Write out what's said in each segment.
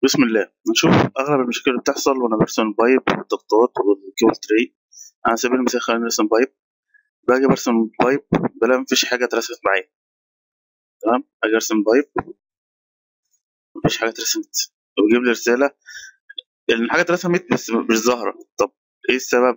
بسم الله نشوف أغلب المشاكل اللي بتحصل وأنا برسم البايب والضغطات والكيبل تري على سبيل المثال خلينا نرسم بايب باجي برسم بايب بلاقي مفيش حاجة اترسمت معايا تمام أجي أرسم بايب مفيش حاجة اترسمت ويجيب لي رسالة إن الحاجة اترسمت بس مش ظاهرة طب إيه السبب؟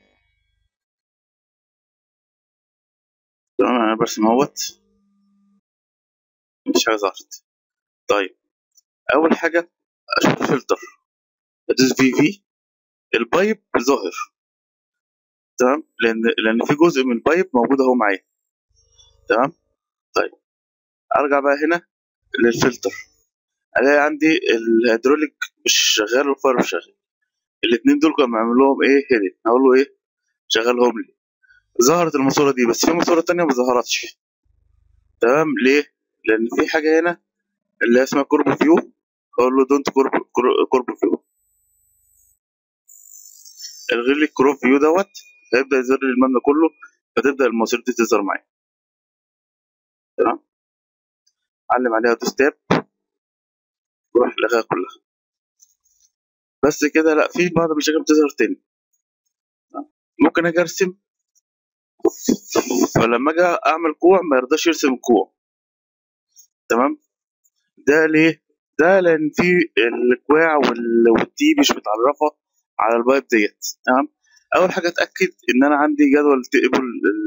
تمام أنا برسم اهوت مفيش حاجة ظهرت طيب أول حاجة أشوف الفلتر أدوس في في البايب ظاهر تمام لأن لأن في جزء من البايب موجود أهو معايا تمام طيب أرجع بقى هنا للفلتر الاقي عندي الهيدروليك مش شغال والفاير مش شغال الاتنين دول كانوا بعمل لهم ايه هيدن هقول له ايه شغلهم لي ظهرت الماسوره دي بس في ماسوره تانية ما ظهرتش تمام ليه لان في حاجه هنا اللي هي اسمها كورب فيو اقول له دونت كورب كورب فيو الغي لي الكروب فيو دوت هيبدا يظهر لي المبنى كله فتبدا الماسوره دي تظهر معايا تمام علم عليها دوس تاب وراح لغاها كلها بس كده لا في بعض المشاكل بتظهر تاني ممكن اجي ارسم فلما اجي اعمل كوع ما يرضاش يرسم الكوع تمام ده ليه ده لان في الكواع وال- والتي مش متعرفه على البايب ديت تمام اول حاجه اتاكد ان انا عندي جدول تيبل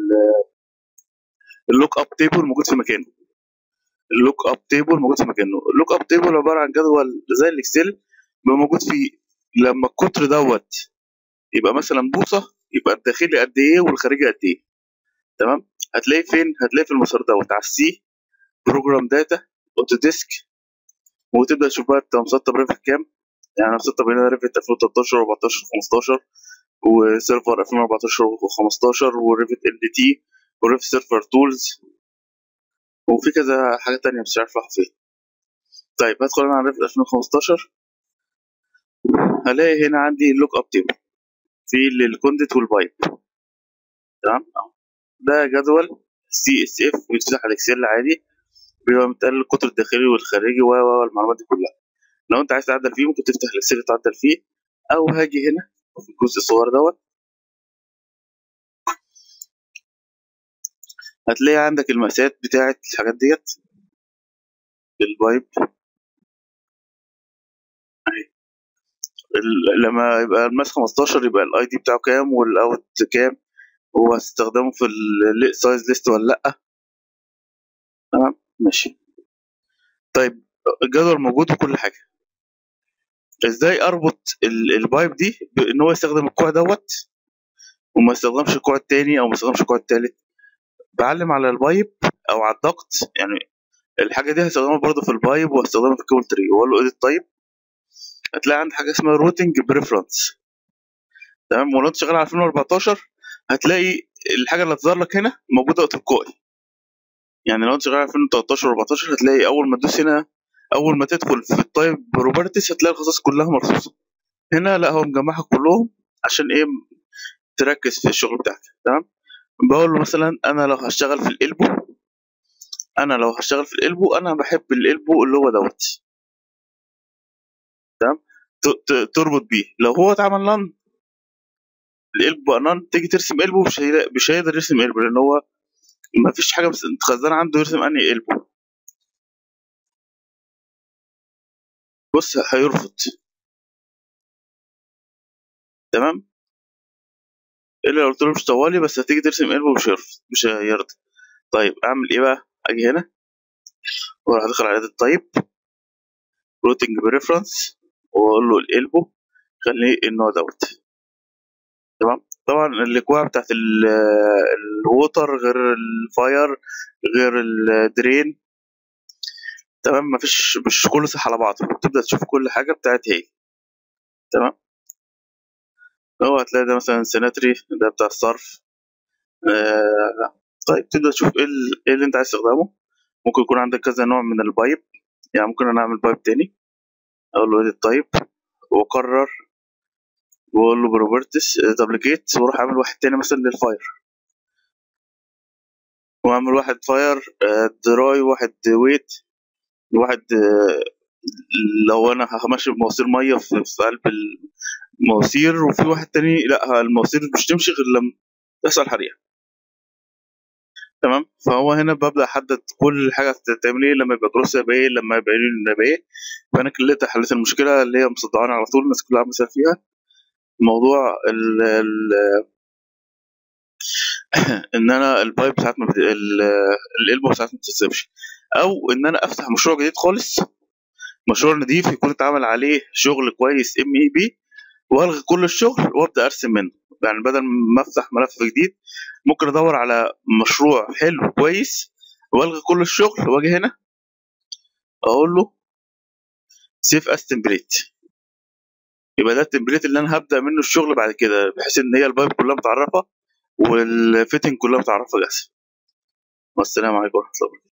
اللوك اب تيبل موجود في مكانه اللوك اب تيبل موجود في مكانه اللوك اب تيبل عباره عن جدول زي الاكسل بيبقى موجود فيه لما القطر دوت يبقى مثلا بوصه يبقى الداخلي قد ايه والخارجي قد ايه تمام هتلاقيه فين هتلاقيه في المسار دوت على السي بروجرام داتا اوتوديسك وتبدا تشوف بقى انت مسطب ريفت كام يعني انا مسطب هنا ريفت 2013 14 15 وسيرفر 2014 و15 وريفت ال تي وريفت سيرفر تولز وفي كذا حاجه تانية مش عارف راح فين طيب هدخل انا على ريفت 2015 هلاقي هنا عندي اللوك اب تيبل في الكونديت والبايب تمام أهو. ده جدول سي اس اف بيتفتح على الاكسل عادي بيبقى متقال القطر الداخلي والخارجي و و المعلومات دي كلها لو انت عايز تعدل فيه ممكن تفتح الاكسل تعدل فيه او هاجي هنا في الجزء الصغير دوت هتلاقي عندك المقاسات بتاعت الحاجات ديت البايب اهي ال- لما يبقى الماس 15 يبقى الاي دي بتاعه كام والاوت كام وهتستخدمه في السايز ليست ولا لا تمام ماشي طيب الجدول موجود وكل حاجه ازاي اربط ال- البايب دي بان هو يستخدم الكوع دوت وما يستخدمش الكوع التاني او ما يستخدمش الكوع التالت بعلم على البايب او على الضغط يعني الحاجه دي هستخدمها برضه في البايب وهستخدمها في الكيبل تري واقول له ايديت تايب هتلاقي عندي حاجه اسمها روتنج بريفرنس تمام ولو انت شغال على 2014 هتلاقي الحاجه اللي هتظهر لك هنا موجوده تلقائي يعني لو انت شغال على 2013 14 هتلاقي اول ما تدوس هنا اول ما تدخل في التايب بروبرتيز هتلاقي الخصائص كلها مرصوصه هنا لا هو مجمعها كلهم عشان ايه تركز في الشغل بتاعك تمام بقول له مثلا انا لو هشتغل في القلبو انا لو هشتغل في القلبو انا بحب القلبو اللي هو دوت تمام ت- ت- تربط بيه لو هو اتعمل لان القلب بقى نان تيجي ترسم قلبه مش هيلا- مش هيقدر يرسم قلبه لان هو ما فيش حاجه بس متخزنه عنده يرسم انهي قلبه بص هيرفض تمام الا لو قلت له مش طوالي بس هتيجي ترسم قلبه مش هيرفض مش هيرضى طيب اعمل ايه بقى اجي هنا واروح ادخل على التايب روتنج بريفرنس واقول له القلبه خليه النوع دوت تمام طبعا الاكواع بتاعت ال- الووتر غير الفاير غير الدرين تمام مفيش مش كله صح على بعضه تبدا تشوف كل حاجه بتاعت هي تمام هو هتلاقي ده مثلا سيناتري ده بتاع الصرف آه طيب تبدا تشوف ايه ال- إيه اللي انت عايز تستخدمه ممكن يكون عندك كذا نوع من البايب يعني ممكن انا اعمل بايب تاني اقول له edit type واقرر واقول له بروبرتس دبليكيت واروح اعمل واحد تاني مثلا للفاير واعمل واحد فاير دراي واحد ويت واحد لو انا همشي بمواسير ميه في, في قلب المواسير وفي واحد تاني لا المواسير مش تمشي غير لما تحصل حريقه تمام فهو هنا ببدا احدد كل حاجه هتتعمل ايه لما يبقى جروس يبقى ايه لما يبقى يونين يبقى ايه فانا كليتها حليت المشكله اللي هي مصدعاني على طول الناس كلها عامله فيها موضوع ال ال ان انا البايب ساعات ما بت- ال- القلبه ساعات ما بتتسيبش او ان انا افتح مشروع جديد خالص مشروع نضيف يكون اتعمل عليه شغل كويس ام اي بي والغي كل الشغل وابدا ارسم منه يعني بدل ما افتح ملف جديد ممكن ادور على مشروع حلو كويس والغي كل الشغل واجي هنا اقول له سيف اس تمبليت يبقى ده التمبليت اللي انا هبدا منه الشغل بعد كده بحيث ان هي البايب كلها متعرفه والفيتنج كلها متعرفه جاهزه والسلام عليكم ورحمه الله وبركاته